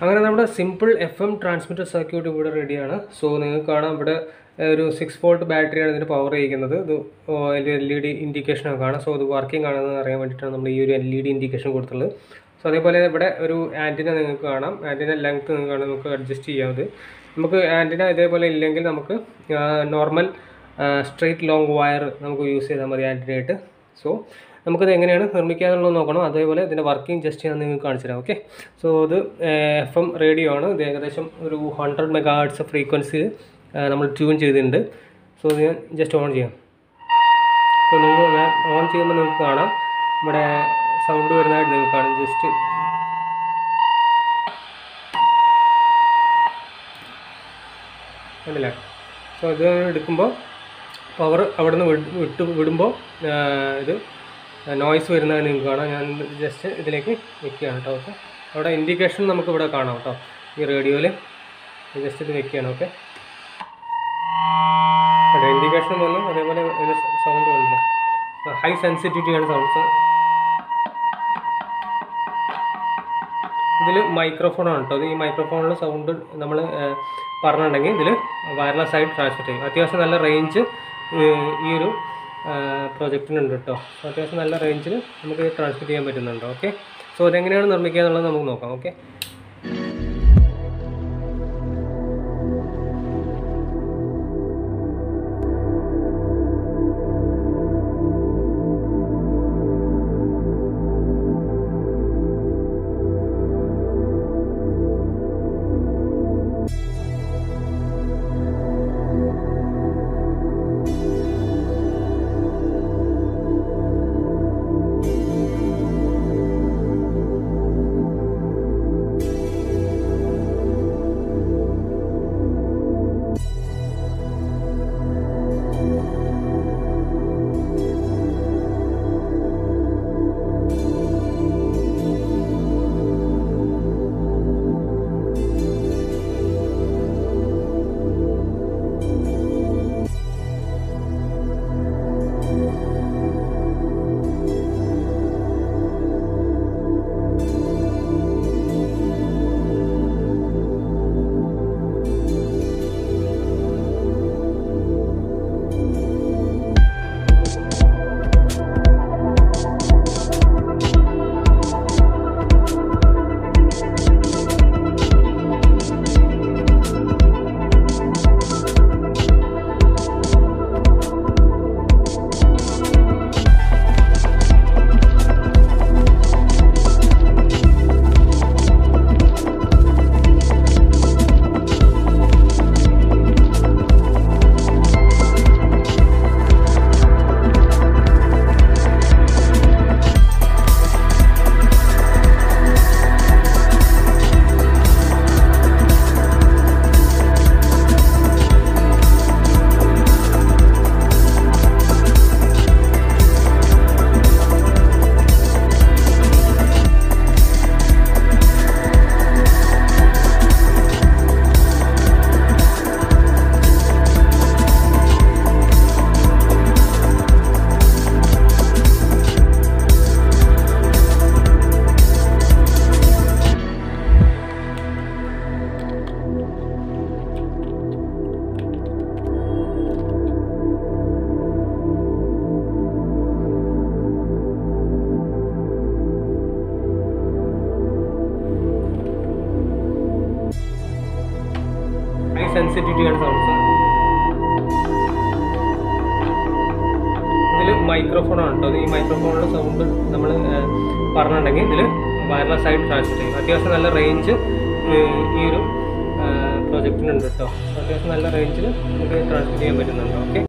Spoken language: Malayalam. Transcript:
അങ്ങനെ നമ്മുടെ simple F M transmitter circuit ഇവിടെ റെഡിയാണ് സോ നിങ്ങൾക്ക് കാണാം ഇവിടെ ഏഹ്, ഒരു സിക്സ് വോൾട്ട് ബാറ്ററിയാണ് ഇതിന് പവർ ചെയ്യുന്നത് ഇത് എൽ ഇ ഡി ഇൻഡിക്കേഷനൊക്കെ കാണാം സോ ഇത് വർക്കിംഗ് ആണെന്ന് അറിയാൻ വേണ്ടിയിട്ടാണ് നമ്മൾ ഈ ഒരു എൽ ഇ ഡി ഇൻഡിക്കേഷൻ കൊടുത്തുള്ളത് സോ അതേപോലെ ഇവിടെ ഒരു ആൻറ്റിന നിങ്ങൾക്ക് കാണാം ആൻറ്റിന ലെങ്ത് നിങ്ങൾക്ക് കാണാം നമുക്ക് അഡ്ജസ്റ്റ് ചെയ്യാം ഇത് നമുക്ക് ആൻറ്റിന ഇതേപോലെ ഇല്ലെങ്കിൽ നമുക്ക് നോർമൽ സ്ട്രെയിറ്റ് ലോങ് വയർ നമുക്ക് യൂസ് ചെയ്താൽ മതി ആൻറ്റിനയായിട്ട് സോ നമുക്കിത് എങ്ങനെയാണ് നിർമ്മിക്കുക എന്നുള്ളത് നോക്കണം അതേപോലെ ഇതിൻ്റെ വർക്കിംഗ് ജസ്റ്റ് ഞാൻ നിങ്ങൾക്ക് കാണിച്ചു തരാം ഓക്കെ സോ ഇത് എഫ് എം റേഡിയോ ആണ് ഇത് ഏകദേശം ഒരു ഹൺഡ്രഡ് മെഗാ ഹെർട്സ് ഫ്രീക്വൻസിയിൽ നമ്മൾ ട്യൂൺ ചെയ്തിട്ടുണ്ട് സോ ഇത് ഞാൻ ജസ്റ്റ് ഓൺ ചെയ്യാം സോ നിങ്ങൾക്ക് ഞാൻ ഓൺ ചെയ്യുമ്പോൾ നിങ്ങൾക്ക് കാണാം ഇവിടെ സൗണ്ട് വരുന്നതായിട്ട് നിങ്ങൾക്ക് കാണാം ജസ്റ്റ് കണ്ടില്ലേ സോ ഇത് എടുക്കുമ്പോൾ പവർ അവിടെ നിന്ന് വിട്ട് വിടുമ്പോൾ ഇത് നോയ്സ് വരുന്നത് നിങ്ങൾക്ക് കാണാം ഞാൻ ജസ്റ്റ് ഇതിലേക്ക് വെക്കുകയാണ് കേട്ടോ ഓക്കെ അവിടെ ഇൻഡിക്കേഷൻ നമുക്ക് ഇവിടെ കാണാം കേട്ടോ ഈ റേഡിയോയിൽ ജസ്റ്റ് ഇത് വെക്കുകയാണ് ഓക്കെ അവിടെ ഇൻഡിക്കേഷൻ വന്നു അതേപോലെ ഇതിന് സൗണ്ട് വന്നില്ല ഹൈ സെൻസിറ്റിവിറ്റിയാണ് സൗണ്ട്സ് ഇതിൽ മൈക്രോഫോണാണ് കേട്ടോ ഇത് ഈ മൈക്രോഫോണിൽ സൗണ്ട് നമ്മൾ പറഞ്ഞിട്ടുണ്ടെങ്കിൽ ഇതിൽ വയർലെസ് ആയിട്ട് ട്രാൻസ്മിറ്റ് ചെയ്യും അത്യാവശ്യം നല്ല റേഞ്ച് ഈ ഒരു പ്രൊജക്റ്റിനുണ്ട് കേട്ടോ സോ അത്യാവശ്യം നല്ല റേഞ്ചിൽ നമുക്ക് ട്രാൻസ്മിറ്റ് ചെയ്യാൻ പറ്റുന്നുണ്ട് ഓക്കെ സോ അതെങ്ങനെയാണ് നിർമ്മിക്കുക എന്നുള്ളത് നമുക്ക് നോക്കാം ഓക്കെ ഹൈ സെൻസിറ്റിവിറ്റിയാണ് സൗണ്ട്സ് ഇതിൽ മൈക്രോഫോണാണ് കേട്ടോ ഈ മൈക്രോഫോണിൻ്റെ സൗണ്ട് നമ്മൾ പറഞ്ഞിട്ടുണ്ടെങ്കിൽ ഇതിൽ വയർലെസ് ആയിട്ട് ട്രാൻസ്മിറ്റ് ചെയ്യും അത്യാവശ്യം നല്ല റേഞ്ച് ഈ ഒരു പ്രൊജക്റ്റിനുണ്ട് കേട്ടോ അത്യാവശ്യം നല്ല റേഞ്ചിൽ നമുക്ക് ട്രാൻസ്മിറ്റ് ചെയ്യാൻ പറ്റുന്നുണ്ട് ഓക്കെ